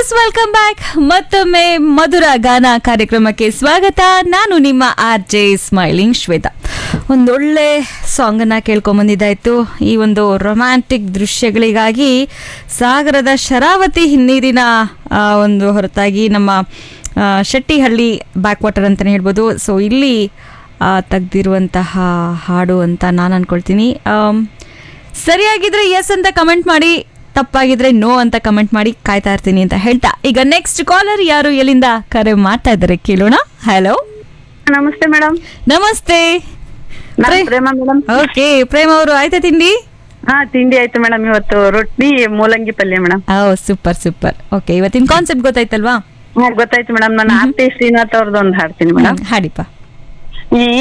S welcome back ಮತ್ತೊಮ್ಮೆ ಮಧುರ ಗಾನ ಕಾರ್ಯಕ್ರಮಕ್ಕೆ ಸ್ವಾಗತ ನಾನು ನಿಮ್ಮ ಆರ್ ಜೆ ಸ್ಮೈಲಿಂಗ್ ಶ್ವೇತಾ ಒಂದೊಳ್ಳೆ ಸಾಂಗನ್ನು ಕೇಳ್ಕೊಂಬಂದಿದ್ದಾಯ್ತು ಈ ಒಂದು ರೊಮ್ಯಾಂಟಿಕ್ ದೃಶ್ಯಗಳಿಗಾಗಿ ಸಾಗರದ ಶರಾವತಿ ಹಿನ್ನೀರಿನ ಆ, ಒಂದು ಹೊರತಾಗಿ ನಮ್ಮ ಆ, ಶೆಟ್ಟಿಹಳ್ಳಿ ಬ್ಯಾಕ್ ವಾಟರ್ ಅಂತಲೇ ಹೇಳ್ಬೋದು ಸೊ ಇಲ್ಲಿ ಆ, ತೆಗ್ದಿರುವಂತಹ ಹಾಡು ಅಂತ ನಾನು ಅನ್ಕೊಳ್ತೀನಿ ಆಮ್, ಸರಿಯಾಗಿದ್ರೆ ಎಸ್ ಅಂತ ಕಮೆಂಟ್ ಮಾಡಿ ತಪ್ಪಾಗಿದ್ರೆ ನೋ ಅಂತ ಕಮೆಂಟ್ ಮಾಡಿ ಕಾಯ್ತಾ ಇರ್ತೀನಿ ಅಂತ ಹೇಳ್ತಾ ಈಗ ನೆಕ್ಸ್ಟ್ ಕಾಲರ್ ಯಾರು ಎಲ್ಲಿಂದ ಕರೆ ಮಾಡ್ತಾ ಇದ್ದಾರೆ ಕೇಳೋಣ ಹಲೋ ನಮಸ್ತೆ ಮೇಡಮ್ ನಮಸ್ತೆ ನಾನು ಪ್ರೇ- ಪ್ರೇಮ ಮೇಡಮ್ ಓಕೆ ಪ್ರೇಮ ಅವರು ಆಯ್ತಾ ತಿಂಡಿ ಹಾ ತಿಂಡಿ ಆಯ್ತು ಮೇಡಮ್ ಇವತ್ತು ರೊಟ್ಟಿ ಮೂಲಂಗಿ ಪಲ್ಯ ಮೇಡಮ್ ಓ ಸೂಪರ್ ಸೂಪರ್ ಓಕೆ ಇವತ್ತಿನ ಕಾನ್ಸೆಪ್ಟ್ ಗೊತ್ತಾಯ್ತಲ್ವಾ ಹಾ ಗೊತ್ತಾಯ್ತು ಮೇಡಮ್ ನಾನು ಆರ್ತಿ ಶ್ರೀನಾಥ್ ಅವ್ರದ್ದು ಒಂದು ಹಾಡ್ತೀನಿ ಮೇಡಮ್ ಹಾಡಿಪ್ಪ ಈ